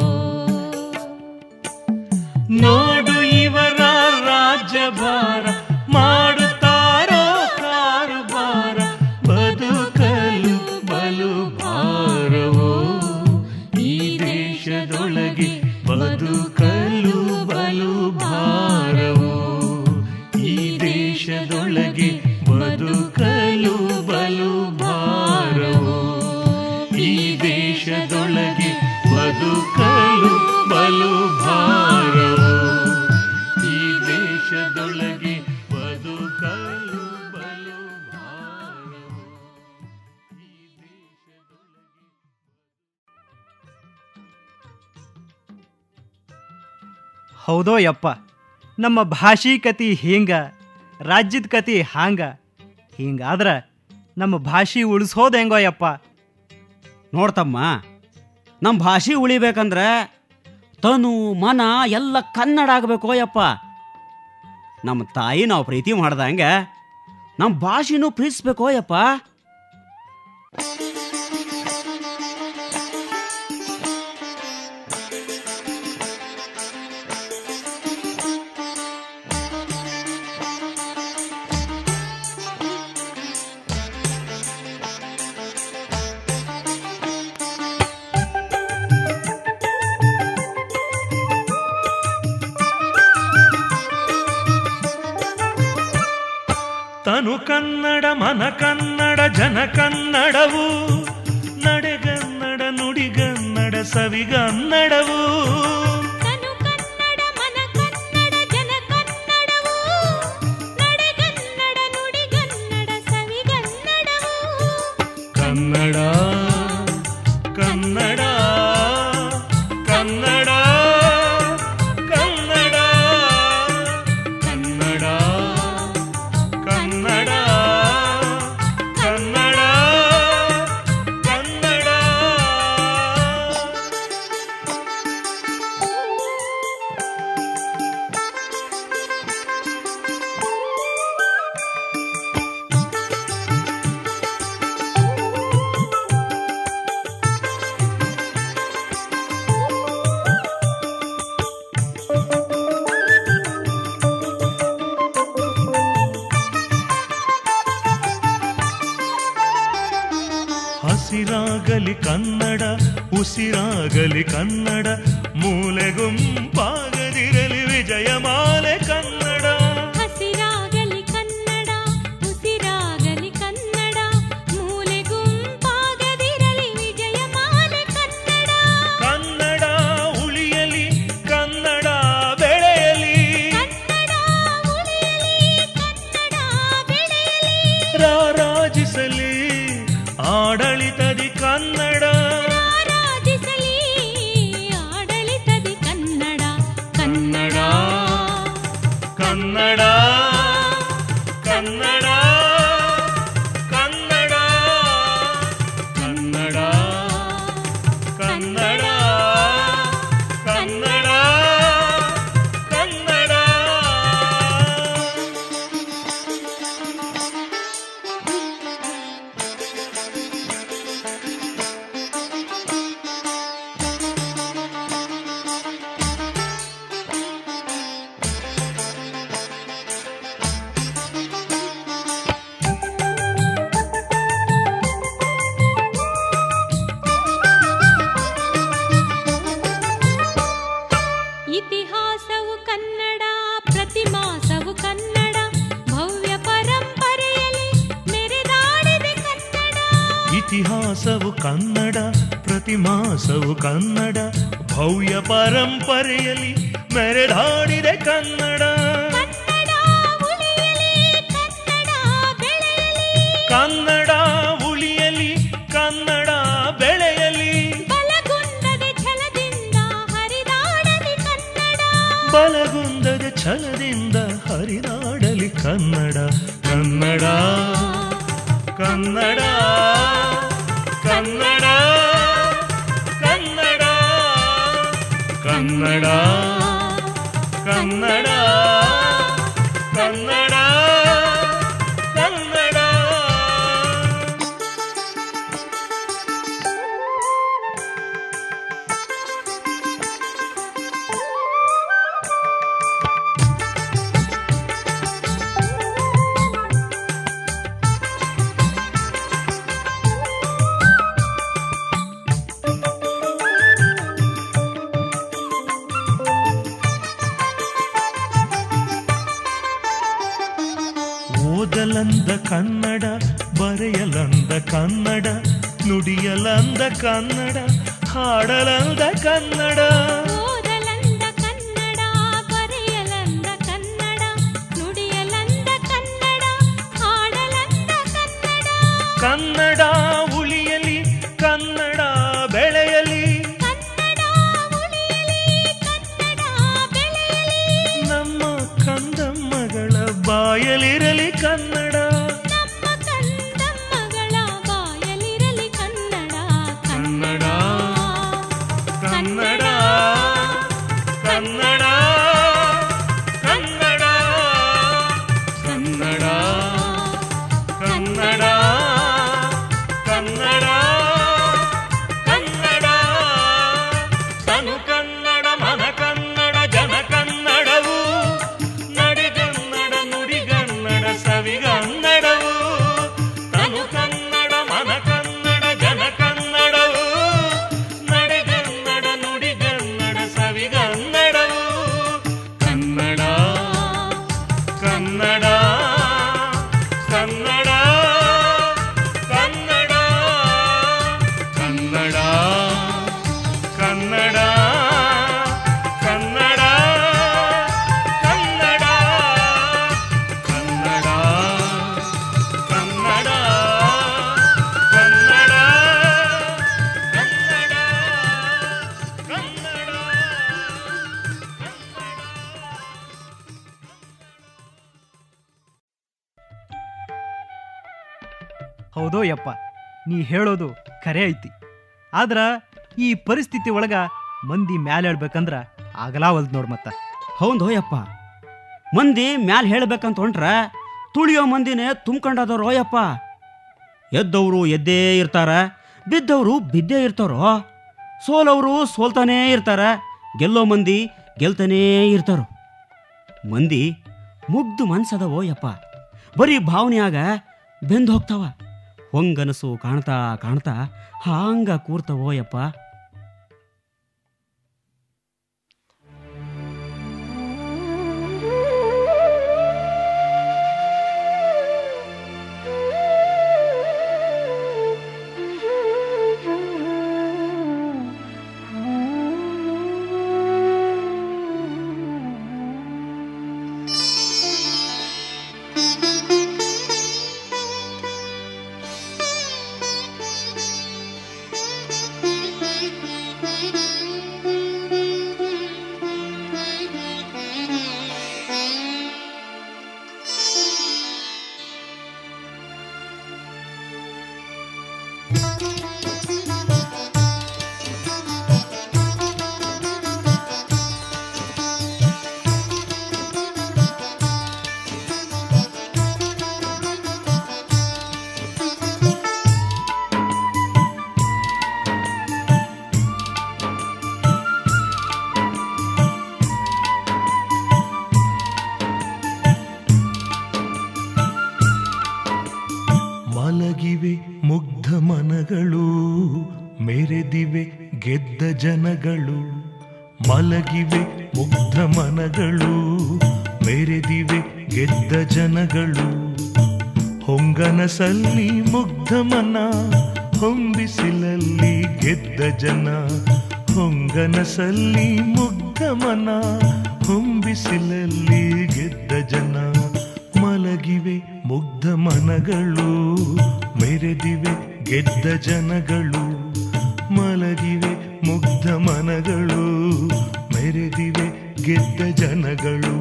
ನೋಡು ಇವರ ರಾಜ್ಯಭಾರ ಮಾಡುತ್ತಾರೋ ಕಾರುಬಾರ ಬದುಕಲು ಬಲು ಭಾರವೋ ಈ ದೇಶದೊಳಗೆ ಬದುಕಲು ಬಲು ಭಾರವೋ ಈ ದೇಶದೊಳಗೆ ಬದುಕಲು ಬಲು ಭಾರವೋ ಈ ದೇಶದೊಳಗೆ ಬದುಕಲು ಬಲು ಭಾರವೋ ಈ ದೇಶದೊಳಗೆ ಬದುಕಲು ಬಲು ಭಾರವೋ ಈ ದೇಶದೊಳಗೆ ಹೌದೋ ಯಪ್ಪ ನಮ್ಮ ಭಾಷಿ ಕತಿ ಹಿಂಗ ರಾಜ್ಯದ ಕತಿ ಹಾಂಗ ಹಿಂಗಾದ್ರ ನಮ್ಮ ಭಾಷೆ ಉಳಿಸೋದು ಹೆಂಗೋ ಯಪ್ಪ ನೋಡ್ತಮ್ಮ ನಮ್ಮ ಭಾಷೆ ಉಳಿಬೇಕಂದ್ರೆ ತನು ಮನ ಎಲ್ಲ ಕನ್ನಡ ಆಗಬೇಕು ಯಪ್ಪ ನಮ್ಮ ತಾಯಿ ನಾವು ಪ್ರೀತಿ ಮಾಡ್ದಂಗೆ ನಮ್ಮ ಭಾಷೆನೂ ಪ್ರೀತಿಸ್ಬೇಕೋ ಯಪ್ಪ ತನು ಕನ್ನಡ ಮನ ಕನ್ನಡ ಜನ ಕನ್ನಡವು ನಡೆಗನ್ನಡ ನುಡಿಗನ್ನಡ ಸವಿಗನ್ನಡವು ತನು ಕನ್ನಡ ಮನ ಕನ್ನಡ ಜನ ಕನ್ನಡವು ನಡೆಗನ್ನಡ ನುಡಿಗನ್ನಡ ಸವಿಗನ್ನಡವು ಕನ್ನಡ ಕನ್ನಡ ಕನ್ನಡ ಕನ್ನಡ ಕನ್ನಡ ಕನ್ನಡ ಕನ್ನಡ ಕನ್ನಡ ಹಸಿರಾಗಲಿ ಕನ್ನಡ ಉಸಿರಾಗಲಿ ಕನ್ನಡ ಮೂಲೆಗುಂಪಾಗದಿರಲಿ ವಿಜಯಮಾಲೆ ಕನ್ನಡ ಹಸಿರಾಗಲಿ ಕನ್ನಡ ಉಸಿರಾಗಲಿ ಕನ್ನಡ ಮೂಲೆ ಗುಂಪಾಗದಿರಲಿ ವಿಜಯಮಾಲೆ ಕನ್ನಡ ಕನ್ನಡ ಉಳಿಯಲಿ ಕನ್ನಡ ಬೆಳೆಯಲಿ ಕನ್ನಡ ಉಳಿಯಲಿ ಕನ್ನಡ ಬೆಳೆಯಲಿ ರಾರಾಜಿಸಲಿ ಆಡಳಿತದಿ ಕನ್ನಡ ರಾರಾಜಿಸಲಿ ಆಡಳಿತದಿ ಕನ್ನಡ ಕನ್ನಡ ಕನ್ನಡ ಕನ್ನಡ ಕನ್ನಡ ಕನ್ನಡ ಕನ್ನಡ ಕನ್ನಡ ಕನ್ನಡ ಮಾಸವು ಕನ್ನಡ ಪ್ರತಿ ಮಾಸವು ಕನ್ನಡ ಭವ್ಯ ಪರಂಪರೆಯಲ್ಲಿ ಮೆರೆದಾಡಿದೆ ಕನ್ನಡ ಕನ್ನಡ ಉಳಿಯಲಿ ಕನ್ನಡ ಬೆಳೆಯಲಿ ಕನ್ನಡ ಉಳಿಯಲಿ ಕನ್ನಡ ಬೆಳೆಯಲಿ ಬಲಗುಂದದೆ ಛಲದಿಂದ ಹರಿದಾಡಲಿ ಕನ್ನಡ ಬಲಗುಂದದ ಛಲದಿಂದ ಹರಿದಾಡಲಿ ಕನ್ನಡ ಕನ್ನಡ ಕನ್ನಡ ಕನ್ನಡ ಕನ್ನಡ ಕನ್ನಡ ಕನ್ನಡ ಕನ್ನಡ ಕನ್ನಡ ಓದಲಂದ ಕನ್ನಡ ಬರೆಯಲಂದ ಕನ್ನಡ ನುಡಿಯಲಂದ ಕನ್ನಡ ಹಾಡಲಂದ ಕನ್ನಡ ಓದಲಂದ ಕನ್ನಡ ಬರೆಯಲಂದ ಕನ್ನಡ ನುಡಿಯಲಂದ ಕನ್ನಡ ಹಾಡಲಂದ ಕನ್ನಡ ಕನ್ನಡ ಉಳಿಯಲಿ ಕನ್ನಡ ಬೆಳೆಯಲಿ ಕನ್ನಡ ಉಳಿಯಲಿ ಕನ್ನಡ ಬೆಳೆಯಲಿ ನಮ್ಮ ಕಂದಮ್ಮಗಳ ಬಾಯಲಿರಲಿ ಕನ್ನಡ ನಮ್ಮ ಕಂದಮ್ಮಗಳ ಬಾಯಲಿರಲಿ ಕನ್ನಡ ಕನ್ನಡ ಕನ್ನಡ ಕನ್ನಡ ಕನ್ನಡ ಕನ್ನಡ ಕನ್ನಡ ಕನ್ನಡ ಕನ್ನಡ ತನು ಕನ್ನಡ ಮನ ಕನ್ನಡ ಜನ ಕನ್ನಡವು ನಡಿಗನ್ನಡ ನುಡಿಗನ್ನಡ ಸವಿಗನ್ನಡವು ತನು ಕನ್ನಡ ಮನ ಕನ್ನಡ ಜನ ಕನ್ನಡವು ನಡಿಗನ್ನಡ ನುಡಿಗನ್ನಡ ಸವಿಗನ್ನಡವು ಕನ್ನಡ ಕನ್ನಡ ಕನ್ನಡ ಕನ್ನಡ ಕನ್ನಡ ಕನ್ನಡ ಕನ್ನಡ ಕನ್ನಡ ಕನ್ನಡ ಕನ್ನಡ ಕನ್ನಡ ಹೌದೋ ಯಪ್ಪ ನೀ ಹೇಳೋದು ಖರೆ ಐತಿ ಆದ್ರ ಈ ಪರಿಸ್ಥಿತಿ ಒಳಗ ಮಂದಿ ಮ್ಯಾಲೆ ಹೇಳ್ಬೇಕಂದ್ರ ಆಗಲಾವಲ್ದು ನೋಡ್ ಮತ್ತ ಹೌದು ಯಪ್ಪ ಮಂದಿ ಮ್ಯಾಲ್ ಹೇಳ್ಬೇಕಂತ ಹೊಂಟ್ರ ತುಳಿಯೋ ಮಂದಿನೇ ತುಂಬ್ಕೊಂಡದವ್ರು ಯಪ್ಪ ಎದ್ದವರು ಎದ್ದೇ ಇರ್ತಾರ ಬಿದ್ದವರು ಬಿದ್ದೇ ಇರ್ತಾರೋ ಸೋಲವರು ಸೋಲ್ತಾನೇ ಇರ್ತಾರ ಗೆಲ್ಲೋ ಮಂದಿ ಗೆಲ್ತಾನೇ ಇರ್ತಾರೋ ಮಂದಿ ಮುಗ್ದು ಮನ್ಸದವೋ ಯಪ್ಪ ಬರೀ ಭಾವನೆಯಾಗ ಬೆಂದು ಹೋಗ್ತಾವ ಹೊಂಗನಸು ಕಾಣ್ತಾ ಕಾಣ್ತಾ ಹಾಂಗ ಕೂರ್ತವೋ ಯಪ್ಪ ಮಲಗಿವೆ ಮುಗ್ಧ ಮನಗಳು ಮೆರೆದಿವೆ ಗೆದ್ದ ಜನಗಳು ಮಲಗಿವೆ ಮುಗ್ಧ ಮನಗಳು ಮೆರೆದಿವೆ ಗೆದ್ದ ಜನಗಳು ಹೊಂಗನಸಲ್ಲಿ ಮುಗ್ಧ ಮನ ಹೊಂಬಿಸಿಲಲ್ಲಿ ಗೆದ್ದ ಜನ ಹೊಂಗನಸಲ್ಲಿ ಮುಗ್ಧ ಮನ ಹೊಂಬಿಸಿಲಲ್ಲಿ ಗೆದ್ದ ಜನ ಮಲಗಿವೆ ಮುಗ್ಧ ಮನಗಳು ಮೆರೆದಿವೆ ಗೆದ್ದ ಜನಗಳು ಮಲಗಿವೆ ಮುಗ್ಧ ಮನಗಳು ಮೆರೆದಿವೆ ಗೆದ್ದ ಜನಗಳು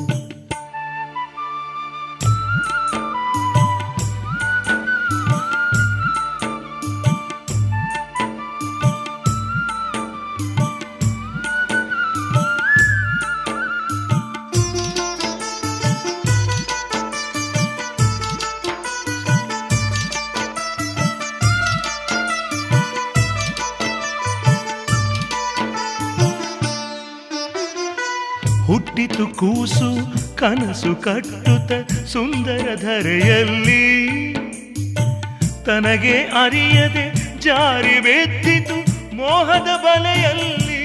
ಹುಟ್ಟಿತು ಕೂಸು ಕನಸು ಕಟ್ಟುತ್ತ ಸುಂದರ ಧರೆಯಲ್ಲಿ ತನಗೆ ಅರಿಯದೆ ಜಾರಿ ಬೆದ್ದಿತು ಮೋಹದ ಬಲೆಯಲ್ಲಿ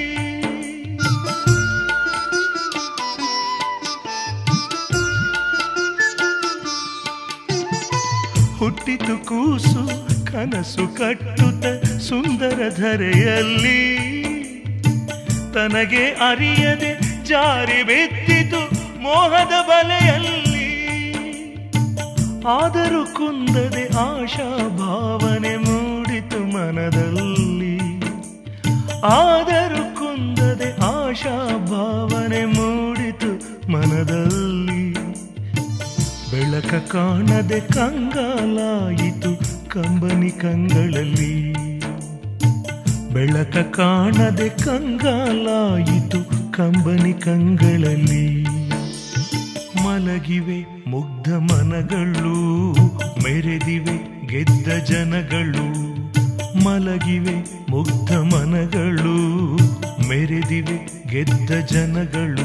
ಹುಟ್ಟಿತು ಕೂಸು ಕನಸು ಕಟ್ಟುತ್ತ ಸುಂದರ ಧರೆಯಲ್ಲಿ ತನಗೆ ಅರಿಯದೆ ಜಾರಿ ಬೆದ್ದಿತು ಮೋಹದ ಬಲೆಯಲ್ಲಿ ಆದರೂ ಕುಂದದೆ ಆಶಾ ಭಾವನೆ ಮೂಡಿತು ಮನದಲ್ಲಿ ಆದರೂ ಕುಂದದೆ ಆಶಾ ಭಾವನೆ ಮೂಡಿತು ಮನದಲ್ಲಿ ಬೆಳಕ ಕಾಣದೆ ಕಂಗಾಲಾಯಿತು ಕಂಬನಿ ಕಂಗಳಲ್ಲಿ ಬೆಳಕ ಕಾಣದೆ ಕಂಗಾಲಾಯಿತು ಕಂಬನಿ ಕಂಗಳಲ್ಲಿ ಮಲಗಿವೆ ಮುಗ್ಧ ಮನಗಳು ಮೆರೆದಿವೆ ಗೆದ್ದ ಜನಗಳು ಮಲಗಿವೆ ಮುಗ್ಧ ಮನಗಳು ಮೆರೆದಿವೆ ಗೆದ್ದ ಜನಗಳು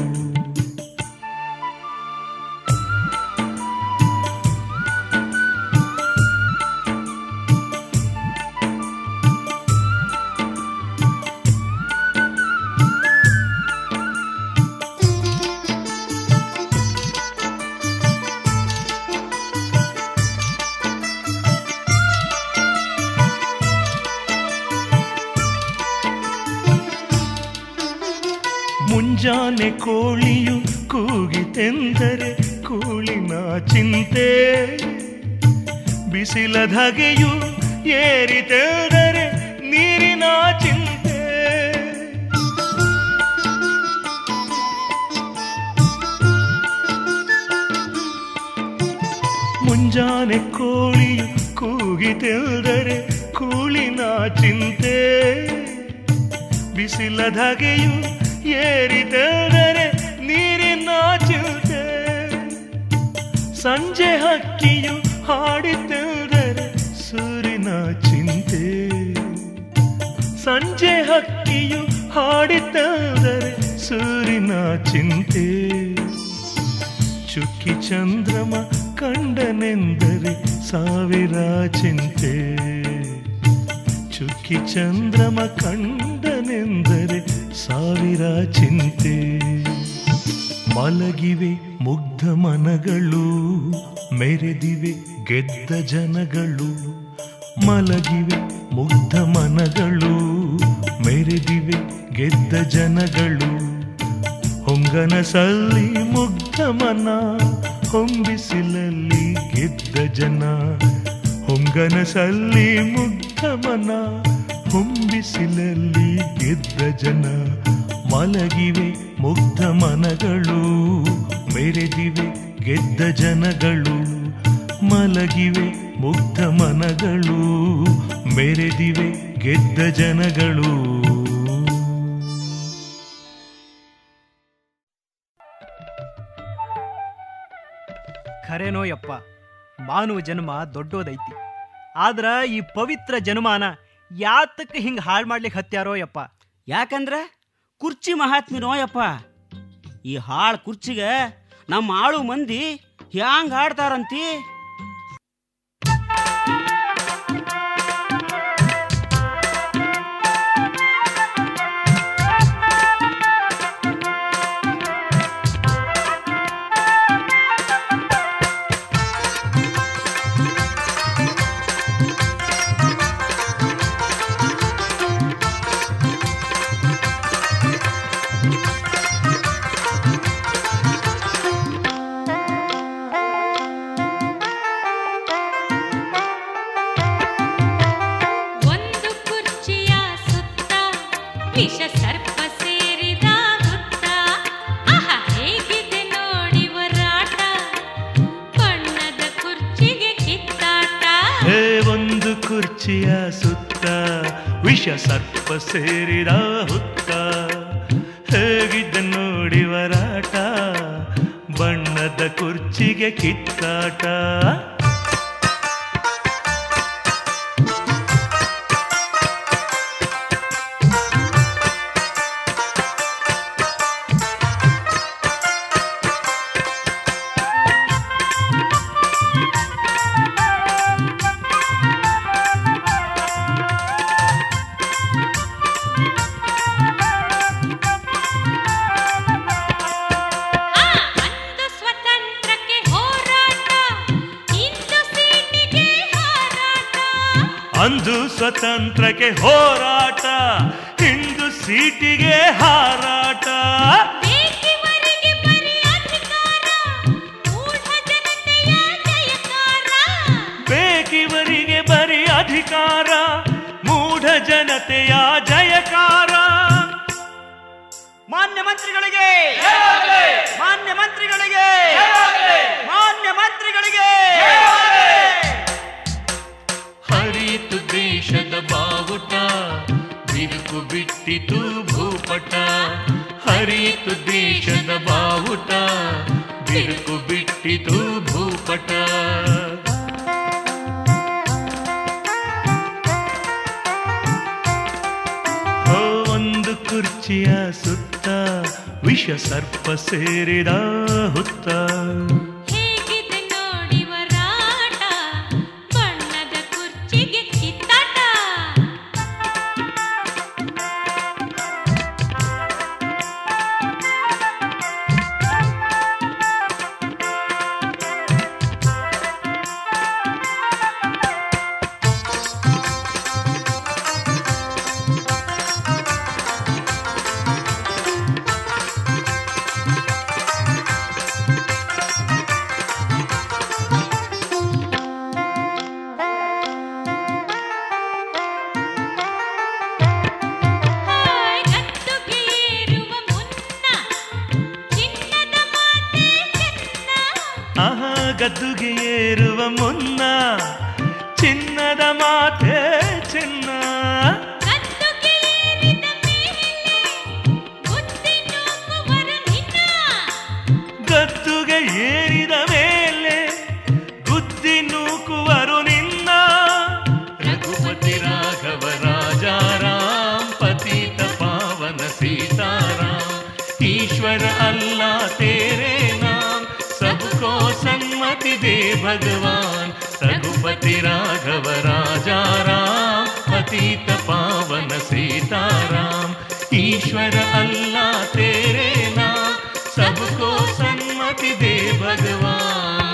ಮುಂಜಾನೆ ಕೋಳಿಯು ಕೂಗಿತೆಂದರೆ ಕೂಳಿನ ಚಿಂತೆ ಬಿಸಿಲ ಧಗೆಯು ಏರಿತೆಂದರೆ ನೀರಿನ ಚಿಂತೆ ಮುಂಜಾನೆ ಕೋಳಿಯು ಕೂಗಿತೆಂದರೆ ಕೂಳಿನ ಚಿಂತೆ ಬಿಸಿಲ ಧಗೆಯು ಏರಿದರೆ ನೀರಿನ ಚಿಂತೆ ಸಂಜೆ ಹಕ್ಕಿಯು ಹಾಡಿತೆಂದರೆ ಸೂರಿನ ಚಿಂತೆ ಸಂಜೆ ಹಕ್ಕಿಯು ಹಾಡಿತೆಂದರೆ ಸೂರಿನ ಚಿಂತೆ ಚುಕ್ಕಿ ಚಂದ್ರಮ ಕಂಡನೆಂದರೆ ಸಾವಿರ ಚಿಂತೆ ಚುಕ್ಕಿ ಚಂದ್ರಮ ಕಂಡನೆಂದರೆ ಸಾವಿರ ಚಿಂತೆ ಮಲಗಿವೆ ಮುಗ್ಧ ಮನಗಳು ಮೆರೆದಿವೆ ಗೆದ್ದ ಜನಗಳು ಮಲಗಿವೆ ಮುಗ್ಧ ಮನಗಳು ಮೆರೆದಿವೆ ಗೆದ್ದ ಜನಗಳು ಹೊಂಗನಸಲ್ಲಿ ಮುಗ್ಧ ಮನ ಹೊಂಬಿಸಿಲಲ್ಲಿ ಗೆದ್ದ ಜನ ಹೊಂಗನಸಲ್ಲಿ ಮುಗ್ಧ ಮನ ಹೊಂಬಿಸಿಲಲ್ಲಿ ಗೆದ್ದ ಜನ ಮಲಗಿವೆ ಮುಗ್ಧ ಮನಗಳು ಮೆರೆದಿವೆ ಗೆದ್ದ ಜನಗಳು ಮಲಗಿವೆ ಮುಗ್ಧ ಮನಗಳು ಮೆರೆದಿವೆ ಗೆದ್ದ ಜನಗಳು ಖರೇನೋ ಯಪ್ಪ ಮಾನವ ಜನ್ಮ ದೊಡ್ಡೋದೈತಿ ಆದ್ರ ಈ ಪವಿತ್ರ ಜನ್ಮಾನ ಯಾತಕ್ಕೆ ಹಿಂಗೆ ಹಾಳು ಮಾಡ್ಲಿಕ್ಕೆ ಹತ್ಯಾರೋ ಯಪ್ಪ ಯಾಕಂದ್ರ ಕುರ್ಚಿ ಮಹಾತ್ಮಿನೋ ಯಪ್ಪ ಈ ಹಾಳು ಕುರ್ಚಿಗೆ ನಮ್ಮ ಆಳು ಮಂದಿ ಹ್ಯಾಂಗ್ ಹಾಡ್ತಾರಂತಿ ಆ ವಿಷ ಸರ್ಪ ಸೇರಿದ ಹುತ್ತ ಆಹ ಹೇಗಿದೆ ನೋಡಿ ವರಾಟ ಬಣ್ಣದ ಕುರ್ಚಿಗೆ ಕಿತ್ತಾಟ ಹೇ ಒಂದು ಕುರ್ಚಿಯ ಸುತ್ತ ವಿಷ ಸರ್ಪ ಸೇರಿದ ಹುತ್ತ ಹೇಗಿದ್ದ ನೋಡಿ ವರಾಟ ಬಣ್ಣದ ಕುರ್ಚಿಗೆ ಕಿತ್ತಾಟ ಆ, ಅಂದು ಸ್ವತಂತ್ರಕ್ಕೆ ಹೋರಾಟ ಇಂದು ಸೀಟಿಗೆ ಹಾರಾಟ ಅಂದು ಸ್ವತಂತ್ರಕ್ಕೆ ಹೋರಾಟ ಇಂದು ಸೀಟಿಗೆ ಹಾರಾಟ ಬೇಕಿವರಿಗೆ ಬರೀ ಅಧಿಕಾರ ಮೂಢ ಜನತೆಯ ಜಯಕಾರ ಬೇಕಿವರಿಗೆ ಬರೀ ಅಧಿಕಾರ ಮೂಢ ಜನತೆಯ ಜಯಕಾರ ಮಾನ್ಯ ಮಂತ್ರಿಗಳಿಗೆ ಮಾನ್ಯ ಮಂತ್ರಿಗಳಿಗೆ ಮಾನ್ಯ ಮಂತ್ರಿಗಳಿಗೆ ಹರಿತು ದೇಶದ ಬಾವುಟ ಬಿರುಕು ಬಿಟ್ಟಿತು ಭೂಪಟ ಹರಿತು ದೇಶದ ಬಾವುಟ ಬಿರುಕು ಬಿಟ್ಟಿತು ಭೂಪಟ ಓ, ಒಂದು ಕುರ್ಚಿಯ ಸುತ್ತ ವಿಷ ಸರ್ಪ ಸೇರಿದ ಹುತ್ತ ಹೇಗಿದೆ ನೋಡಿ ವರಾಟ ಬಣ್ಣದ ಕುರ್ಚಿಗೆ ಕಿತ್ತಾಟ ಹಾಯ್ ಗದ್ದುಗೆ ಏರುವ ಮುನ್ನ ಚಿನ್ನದ ಮಾತೆ ಚೆನ್ನ ಆಹಾ ಗದ್ದುಗೆ ಏರುವ ಮುನ್ನ ಚಿನ್ನದ ಮಾತೆ ಚಿನ್ನ ಗದ್ದುಗೆ ಏರಿದ ಮೇಲೆ ಬುದ್ಧಿ ನೂಕುವರು ನಿನ್ನ ಗದ್ದುಗೆ ಏರಿದ ಮೇಲೆ ಬುದ್ಧಿ ನೂಕುವರು ನಿನ್ನ ರಘುಪತಿ ರಾಘವ ರಾಜಾರಾಮ್ ಪತಿತ ಪಾವನ ಸೀತಾರಾಮ್ ईश्वर अल्लाह तेरे नाम सबको सन्मति दे भगवान रघुपति राघव राजा राम पतित पावन सीताराम ईश्वर अल्लाह तेरे नाम सबको सन्मति दे भगवान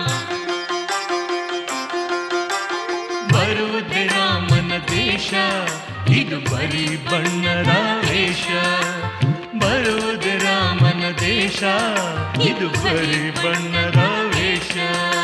ಬರುವುದೇ ರಾಮನ ದೇಶ ಇದು ಬರೀ ಬಣ್ಣದ ವೇಷ ಬರುವುದೇ ರಾಮನ ದೇಶ ಇದು ಬರೀ ಬಣ್ಣದ ವೇಷ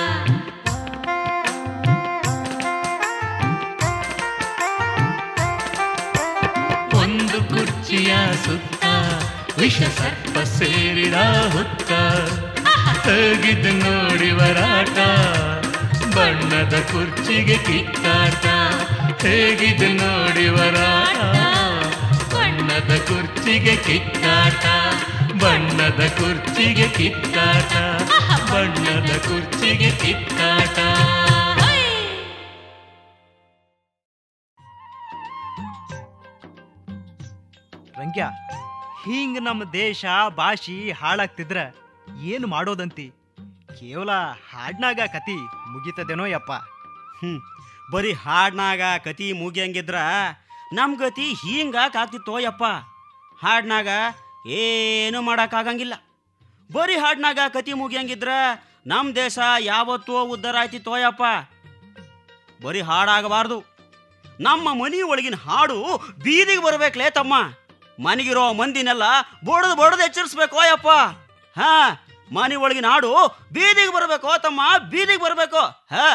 ಒಂದು ಕುರ್ಚಿಯ ಸುತ್ತ ವಿಷ ಸರ್ಪ ಸೇರಿದ ಹುತ್ತ ಹೇಗಿದ್ದು ನೋಡಿ ವರಾಟ ಬಣ್ಣದ ಕುರ್ಚಿಗೆ ಕಿತ್ತಾಟ ಹೇಗಿದ್ದು ನೋಡಿ ವರಾಟ ಬಣ್ಣದ ಕುರ್ಚಿಗೆ ಕಿತ್ತಾಟ ಬಣ್ಣದ ಕುರ್ಚಿಗೆ ಕಿತ್ತಾಟ ಬಣ್ಣದ ಕುರ್ಚಿಗೆ ಕಿತ್ತಾಟ ರಂಗ್ಯ ಹಿಂಗ್ ನಮ್ಮ ದೇಶ ಭಾಷೆ ಹಾಳಾಗ್ತಿದ್ರ ಏನು ಮಾಡೋದಂತಿ ಕೇವಲ ಹಾಡ್ನಾಗ ಕತಿ ಮುಗಿತದೇನೋ ಯಪ್ಪ ಹ್ಮ್ ಬರೀ ಹಾಡ್ನಾಗ ಕತಿ ಮುಗಿಯಂಗಿದ್ರ ನಮ್ ಗತಿ ಹಿಂಗಾಗ್ತಿತ್ತೋ ಯಪ್ಪ ಹಾಡ್ನಾಗ ಏನು ಮಾಡಕ್ಕಾಗಂಗಿಲ್ಲ ಬರೀ ಹಾಡ್ನಾಗ ಕತಿ ಮುಗಿಯಂಗಿದ್ರ ನಮ್ ದೇಶ ಯಾವತ್ತೂ ಉದ್ಧಾರ ಆಯ್ತಿತ್ತೋ ಯಪ್ಪ ಬರೀ ಹಾಡಾಗಬಾರ್ದು ನಮ್ಮ ಮನಿ ಒಳಗಿನ ಹಾಡು ಬೀದಿಗೆ ಬರ್ಬೇಕ್ಲೇ ತಮ್ಮ ಮನೆಗಿರೋ ಮಂದಿನೆಲ್ಲ ಬಡದು ಬಡದು ಎಚ್ಚರಿಸ್ಬೇಕೋ ಯಪ್ಪ ಹಾ ಮನೆ ಒಳಗಿನ ಹಾಡು ಬೀದಿಗೆ ಬರ್ಬೇಕೋ ತಮ್ಮ ಬೀದಿಗೆ ಬರ್ಬೇಕು ಹಾ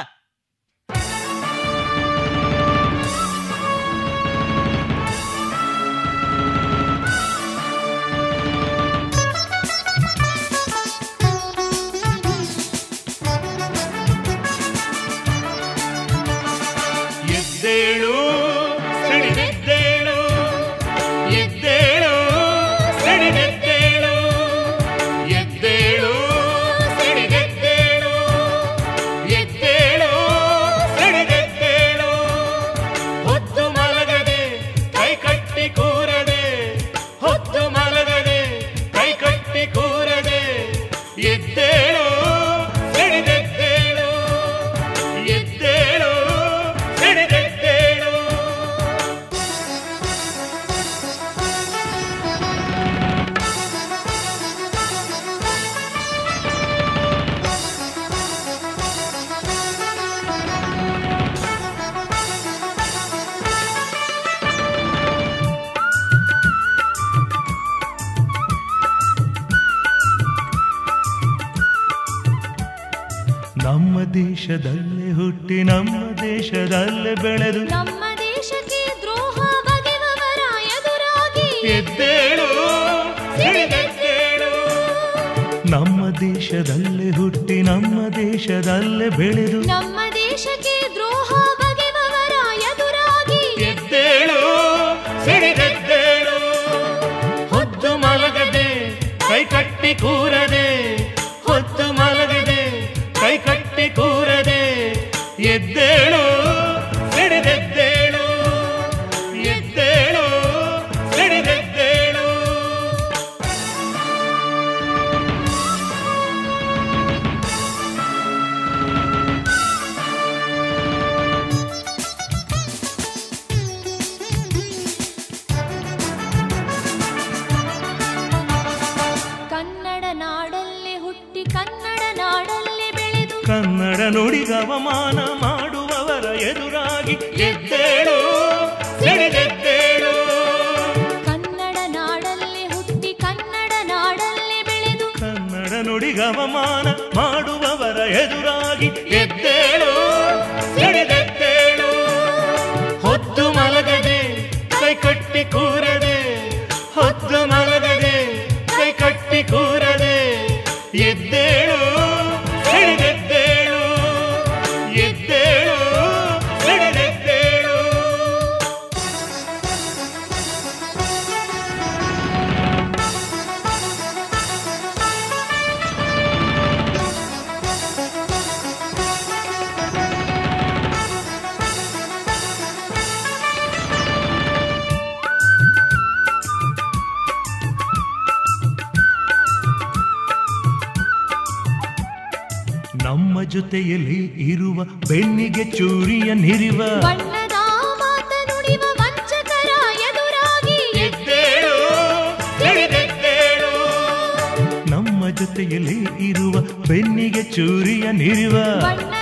ದೇಶದಲ್ಲೇ ಹುಟ್ಟಿ ನಮ್ಮ ದೇಶದಲ್ಲೇ ಬೆಳೆದು ನಮ್ಮ ದೇಶಕ್ಕೆ ದ್ರೋಹ ಬಗೆವವರ ಎದುರಾಗಿ ಎದ್ದೇಳು ಸಿಡಿದೆದ್ದೇಳು. ನಮ್ಮ ದೇಶದಲ್ಲೇ ಹುಟ್ಟಿ ನಮ್ಮ ದೇಶದಲ್ಲೇ ಬೆಳೆದು ನಮ್ಮ ದೇಶಕ್ಕೆ ದ್ರೋಹ ಬಗೆವವರ ಎದುರಾಗಿ ಎದ್ದೇಳು ಸಿಡಿದೆದ್ದೇಳು ಹೊತ್ತು ಮಲಗದೆ ಕೈ ಕಟ್ಟಿ ಕೂರದೆ ಹೊತ್ತು ಮಲಗದೆ ಕೈ ಕಟ್ಟಿ ಕೂರದೆ ಎದ್ದೇಳು ಸಿಡಿದೆದ್ದೇಳು ಎದ್ದೇಳು ಸಿಡಿದೆದ್ದೇಳು ಕನ್ನಡ ನಾಡಲ್ಲಿ ಹುಟ್ಟಿ ಕನ್ನಡ ನಾಡಲ್ಲಿ ಬೆಳೆದು ಕನ್ನಡ ನುಡಿಗೆ ಅವಮಾನ ಮಾಡುವವರ ಎದುರಾಗಿ ಎದ್ದೇಳು ಸಿಡಿದೆದ್ದೇಳು ಕನ್ನಡ ನಾಡಲ್ಲಿ ಹುಟ್ಟಿ ಕನ್ನಡ ನಾಡಲ್ಲಿ ಬೆಳೆದು ಕನ್ನಡ ನುಡಿಗೆ ಅವಮಾನ ಮಾಡುವವರ ಎದುರಾಗಿ ಎದ್ದೇಳು ಸಿಡಿದೆದ್ದೇಳು ಹೊತ್ತು ಮಲಗದೆ ಕೈ ಕಟ್ಟಿ ಕೂರದೆ ಹೊತ್ತು ಮಲಗದೆ ಕೈ ಕಟ್ಟಿ ಕೂರದೆ ಎದ್ದೇಳು ಸಿಡಿದೆದ್ದೇಳು ಎದ್ದೇಳು ಸಿಡಿದೆದ್ದೇಳು ನಮ್ಮ ಜೊತೆಯಲ್ಲಿ ಇರುವ ಬೆನ್ನಿಗೆ ಚೂರಿಯ ನಿರಿವ ಬಣ್ಣದ ಮಾತ ನುಡಿವ ವಂಚಕರ ಎದುರಾಗಿ ಎದ್ದೇಳು ಸಿಡಿದೆದ್ದೇಳು ನಮ್ಮ ಜೊತೆಯಲ್ಲಿ ಇರುವ ಬೆನ್ನಿಗೆ ಚೂರಿಯ ನಿರಿವ ಬಣ್ಣ